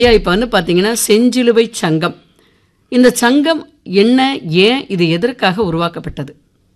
ஐயா இப்போ வந்து பார்த்தீங்கன்னா செஞ்சிலுவை சங்கம் இந்த சங்கம் என்ன ஏன் இது எதற்காக உருவாக்கப்பட்டது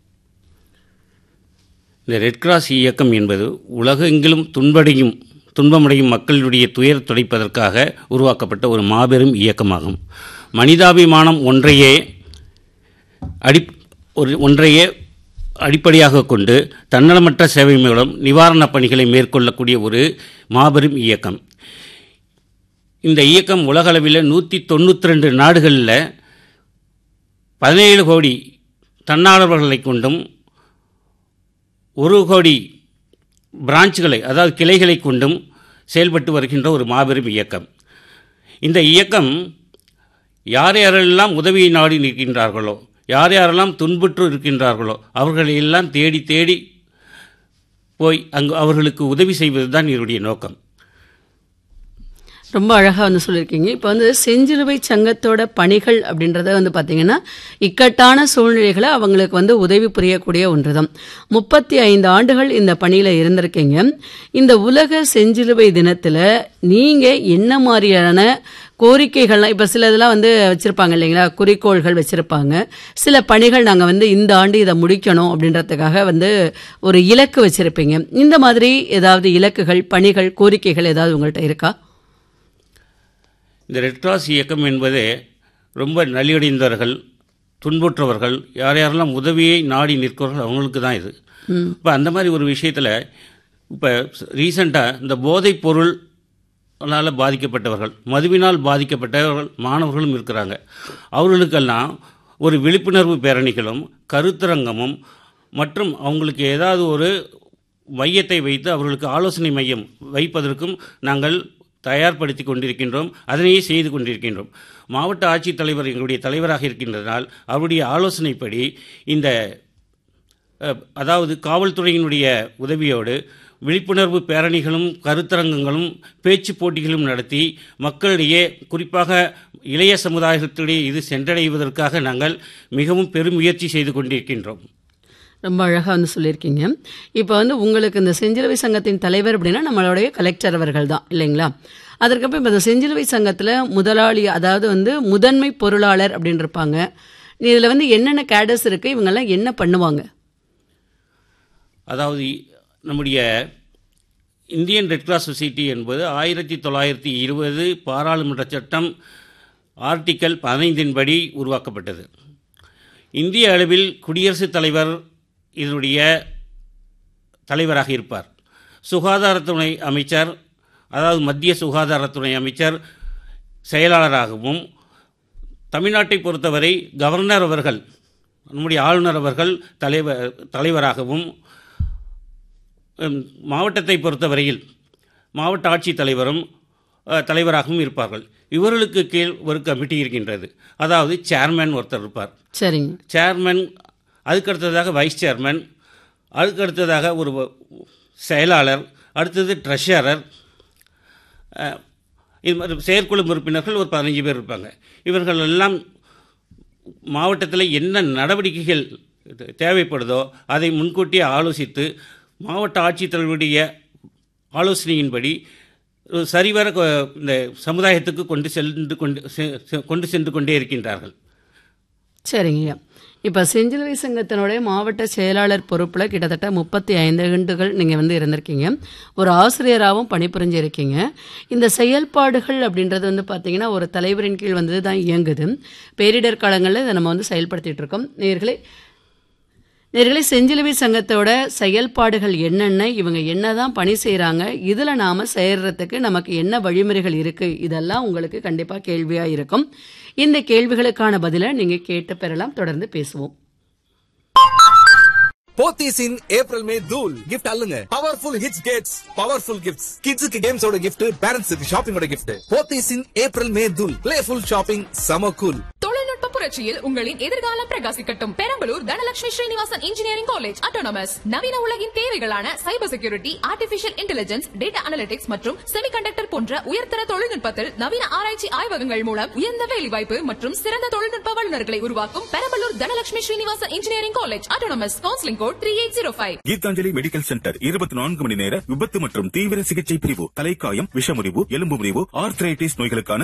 இந்த ரெட் கிராஸ் இயக்கம் என்பது உலகெங்கிலும் துன்படையும் துன்பமடையும் மக்களுடைய துயர் துடைப்பதற்காக உருவாக்கப்பட்ட ஒரு மாபெரும் இயக்கமாகும் மனிதாபிமானம் ஒன்றையே அடி ஒரு ஒன்றையே அடிப்படையாக கொண்டு தன்னலமற்ற சேவை மூலம் நிவாரணப் பணிகளை மேற்கொள்ளக்கூடிய ஒரு மாபெரும் இயக்கம் இந்த இயக்கம் உலகளவில் நூற்றி தொண்ணூற்றி ரெண்டு நாடுகளில் பதினேழு கோடி தன்னார்வலர்களை கொண்டும் ஒரு கோடி பிரான்ச்சுகளை அதாவது கிளைகளை கொண்டும் செயல்பட்டு வருகின்ற ஒரு மாபெரும் இயக்கம் இந்த இயக்கம் யார் யாரெல்லாம் உதவியை நாடி நிற்கின்றார்களோ யார் யாரெல்லாம் துன்புற்று இருக்கின்றார்களோ அவர்களையெல்லாம் தேடி தேடி போய் அங்கு அவர்களுக்கு உதவி செய்வது தான் இதனுடைய நோக்கம் ரொம்ப அழகாக வந்து சொல்லியிருக்கீங்க இப்போ வந்து செஞ்சிலுவை சங்கத்தோட பணிகள் அப்படின்றத வந்து பார்த்தீங்கன்னா இக்கட்டான சூழ்நிலைகளை அவங்களுக்கு வந்து உதவி புரியக்கூடிய ஒன்று தான் முப்பத்தி ஐந்து ஆண்டுகள் இந்த பணியில் இருந்திருக்கீங்க இந்த உலக செஞ்சிலுவை தினத்தில் நீங்கள் என்ன மாதிரியான கோரிக்கைகள்லாம் இப்போ சில இதெல்லாம் வந்து வச்சுருப்பாங்க இல்லைங்களா குறிக்கோள்கள் வச்சுருப்பாங்க சில பணிகள் நாங்கள் வந்து இந்த ஆண்டு இதை முடிக்கணும் அப்படின்றதுக்காக வந்து ஒரு இலக்கு வச்சுருப்பீங்க இந்த மாதிரி ஏதாவது இலக்குகள் பணிகள் கோரிக்கைகள் ஏதாவது உங்கள்கிட்ட இருக்கா இந்த ரெட் கிராஸ் இயக்கம் என்பது ரொம்ப நலிவடைந்தவர்கள் துன்புற்றவர்கள் யார் யாரெல்லாம் உதவியை நாடி நிற்கிறார்கள் அவங்களுக்கு தான் இது இப்போ அந்த மாதிரி ஒரு விஷயத்தில் இப்போ ரீசண்டாக இந்த போதைப் பொருள்னால பாதிக்கப்பட்டவர்கள் மதுவினால் பாதிக்கப்பட்டவர்கள் மாணவர்களும் இருக்கிறாங்க அவர்களுக்கெல்லாம் ஒரு விழிப்புணர்வு பேரணிகளும் கருத்தரங்கமும் மற்றும் அவங்களுக்கு ஏதாவது ஒரு மையத்தை வைத்து அவர்களுக்கு ஆலோசனை மையம் வைப்பதற்கும் நாங்கள் தயார்படுத்தி கொண்டிருக்கின்றோம் அதனையே செய்து கொண்டிருக்கின்றோம் மாவட்ட ஆட்சித்தலைவர் எங்களுடைய தலைவராக இருக்கின்றதால் அவருடைய ஆலோசனைப்படி இந்த அஹ், அதாவது காவல்துறையினுடைய உதவியோடு விழிப்புணர்வு பேரணிகளும் கருத்தரங்கங்களும் பேச்சு போட்டிகளும் நடத்தி மக்களிடையே குறிப்பாக இளைய சமுதாயத்திடையே இது சென்றடைவதற்காக நாங்கள் மிகவும் பெரும் முயற்சி செய்து கொண்டிருக்கின்றோம் ரொம்ப அழகாக வந்து சொல்லியிருக்கீங்க இப்போ வந்து உங்களுக்கு இந்த செஞ்சிலுவை சங்கத்தின் தலைவர் அப்படின்னா நம்மளுடைய கலெக்டர் அவர்கள் தான் இல்லைங்களா அதற்கப்புறம் இப்போ இந்த செஞ்சிலுவை சங்கத்தில் முதலாளி அதாவது வந்து முதன்மை பொருளாளர் அப்படின்னு இருப்பாங்க இதில் வந்து என்னென்ன கேடர்ஸ் இருக்குது இவங்கெல்லாம் என்ன பண்ணுவாங்க அதாவது நம்முடைய இந்தியன் ரெட் கிராஸ் சொசைட்டி என்பது ஆயிரத்தி தொள்ளாயிரத்தி இருபது பாராளுமன்ற சட்டம் ஆர்டிக்கல் பதினைந்தின்படி உருவாக்கப்பட்டது இந்திய அளவில் குடியரசுத் தலைவர் இதனுடைய தலைவராக இருப்பார் சுகாதாரத்துறை அமைச்சர் அதாவது மத்திய சுகாதாரத்துறை அமைச்சர் செயலாளராகவும் தமிழ்நாட்டை பொறுத்தவரை கவர்னர் அவர்கள் நம்முடைய ஆளுநர் அவர்கள் தலைவர் தலைவராகவும் உம், மாவட்டத்தை பொறுத்தவரையில் மாவட்ட ஆட்சித் தலைவரும் அஹ், தலைவராகவும் இருப்பார்கள் இவர்களுக்கு கீழ் ஒரு கமிட்டி இருக்கின்றது அதாவது சேர்மேன் ஒருத்தர் இருப்பார் சரிங்க சேர்மன் அதுக்கு அடுத்ததாக வைஸ் சேர்மன் அதுக்கு அடுத்ததாக ஒரு வ- செயலாளர் அடுத்தது ட்ரெஷரர் அஹ், இது மாதிரி செயற்குழு உறுப்பினர்கள் ஒரு பதினஞ்சு பேர் இருப்பாங்க இவர்கள் எல்லாம் மாவட்டத்தில் என்ன நடவடிக்கைகள் தேவைப்படுதோ அதை முன்கூட்டியே ஆலோசித்து மாவட்ட ஆட்சித்தலைவருடைய ஆலோசனையின்படி ஒரு சரிவர கொ- இந்த சமுதாயத்துக்கு கொண்டு சென்று கொண்டு செ- செ- கொண்டு சென்று கொண்டே இருக்கின்றார்கள் சரிங்கய்யா இப்போ செஞ்சிலுவை சங்கத்தினுடைய மாவட்ட செயலாளர் பொறுப்பில் கிட்டத்தட்ட முப்பத்தி ஐந்து ஆண்டுகள் நீங்கள் வந்து இருந்திருக்கீங்க ஒரு ஆசிரியராகவும் பணிபுரிஞ்சு இருக்கீங்க இந்த செயல்பாடுகள் அப்படின்றது வந்து பார்த்தீங்கன்னா ஒரு தலைவரின் கீழ் வந்து தான் இயங்குது பேரிடர் காலங்களில் இதை நம்ம வந்து செயல்படுத்திட்டு இருக்கோம் நேர்களே நேர்களே செஞ்சிலுவை சங்கத்தோட செயல்பாடுகள் என்னென்ன இவங்க என்னதான் பணி செய்கிறாங்க இதில் நாம் செய்கிறதுக்கு நமக்கு என்ன வழிமுறைகள் இருக்குது இதெல்லாம் உங்களுக்கு கண்டிப்பாக கேள்வியாக இருக்கும் இந்த கேள்விகளுக்கான பதிலை நீங்கள் கேட்டு பெறலாம் தொடர்ந்து பேசுவோம் போத்தீஸ் இன் ஏப்ரல் மே தூல் கிஃப்ட் அல்லுங்க பவர்ஃபுல் ஹிட்ஸ் கேட்ஸ் பவர்ஃபுல் கிஃப்ட்ஸ் கிட்ஸுக்கு கேம்ஸோட கிஃப்ட் பேரண்ட்ஸுக்கு ஷாப்பிங்கோட gift Pothys in April May தூல் பிளேஃபுல் ஷாப்பிங் சம கூல் தொழில்நுட்ப புரட்சி புரட்சியில் உங்களின் எதிர்காலம் பிரகாசிக்கட்டும் Perambalur Dhanalakshmi Srinivasan engineering college autonomous நவீன உலகின் தேவைகளான cyber security artificial intelligence data analytics மற்றும் செமிகண்டக்டர் போன்ற உயர்தர தொழில்நுட்பத்தில் நவீன ஆராய்ச்சி ஆய்வகங்கள் மூலம் உயர்ந்த வேலைவாய்ப்பு மற்றும் சிறந்த தொழில்நுட்ப வல்லுநர்களை உருவாக்கும் Perambalur Dhanalakshmi Srinivasan engineering college autonomous counselling code three eight zero five Geethanjali medical centre இருபத்தி நான்கு மணி நேர விபத்து மற்றும் தீவிர சிகிச்சை பிரிவு தலைக்காயம் விஷமுறிவு எலும்பு முறிவு ஆர்த்ரைட்டிஸ் நோய்களுக்கான